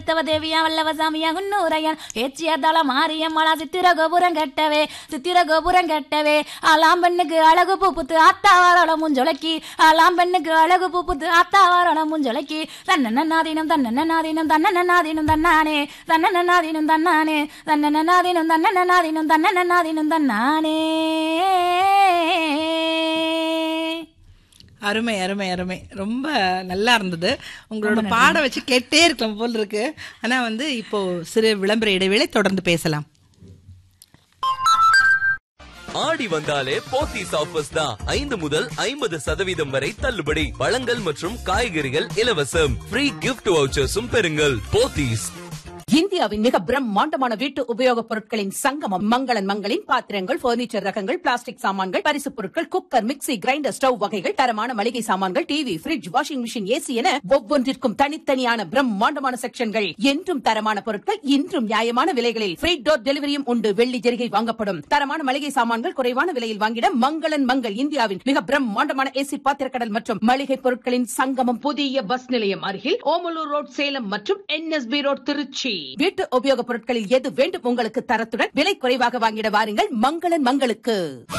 அடுத்தவ தேவியா வல்லவ சாமியா குன்னூரையன் ஏச்சியா தல மாரியம்மளா சித்திர கோபுரம் கட்டவே சித்திர கோபுரம் கட்டவே ஆலாம் பெண்ணுக்கு அழகு பூ புத்து ஆத்தாவாரோட முஞ்சொலைக்கி ஆலாம் பெண்ணுக்கு அழகு பூ புத்து ஆத்தாவாரோட முஞ்சொலைக்கி தன்னன்னாதீனம் தன்னன்னாதீனம் தன்னன்னாதீனம் தன்னானே தன்னன்னாதீனம் தன்னானே தன்னன்னாதீனம் தன்னன்னாதீனம் தன்னன்னாதீனம் தன்னானே அருமை அருமை அருமை ரொம்ப நல்லா இருந்தது உங்களோட பாட வச்சு கேட்டே இருக்கலாம் போல் இருக்கு ஆனா வந்து இப்போ சிறு விளம்பர இடைவேளை தொடர்ந்து பேசலாம் ஆடி வந்தாலே போத்தீஸ் ஆஃபர்ஸ் தான் ஐந்து முதல் ஐம்பது சதவீதம் வரை தள்ளுபடி பழங்கள் மற்றும் காய்கறிகள் இலவசம் ஃப்ரீ கிஃப்ட் வவுச்சர்ஸும் பெறுங்கள் போத்தீஸ் இந்தியாவின் மிக பிரம்மாண்டமான வீட்டு உபயோகப் பொருட்களின் சங்கமம் மங்களன் மங்களின் பாத்திரங்கள் பர்னிச்சர் ரகங்கள் பிளாஸ்டிக் சாமான்கள் பரிசுப் பொருட்கள் குக்கர் மிக்ஸி கிரைண்டர் ஸ்டவ் வகைகள் தரமான மளிகை சாமான்கள் TV fridge washing machine AC என ஒவ்வொன்றிற்கும் தனித்தனியான பிரம்மாண்டமான செக்ஷன்கள் என்றும் தரமான பொருட்கள் இன்றும் நியாயமான விலைகளில் ஃப்ரீ டோர் டெலிவரியும் உண்டு வெள்ளி ஜெரிகை வாங்கப்படும் தரமான மளிகை சாமான்கள் குறைவான விலையில் வாங்கிட மங்களன் மங்கள் இந்தியாவின் மிக பிரம்மாண்டமான ஏசி பாத்திரக்கடல் மற்றும் மளிகை பொருட்களின் சங்கமம் புதிய பஸ் நிலையம் அருகில் ஓமலூர் ரோட் சேலம் மற்றும் என்எஸ்பி ரோட் திருச்சி வீட்டு உபயோகப் பொருட்களில் எது வேண்டும் உங்களுக்கு தரத்துடன் விலை குறைவாக வாங்கிட வாருங்கள் மங்களன் மங்களுக்கு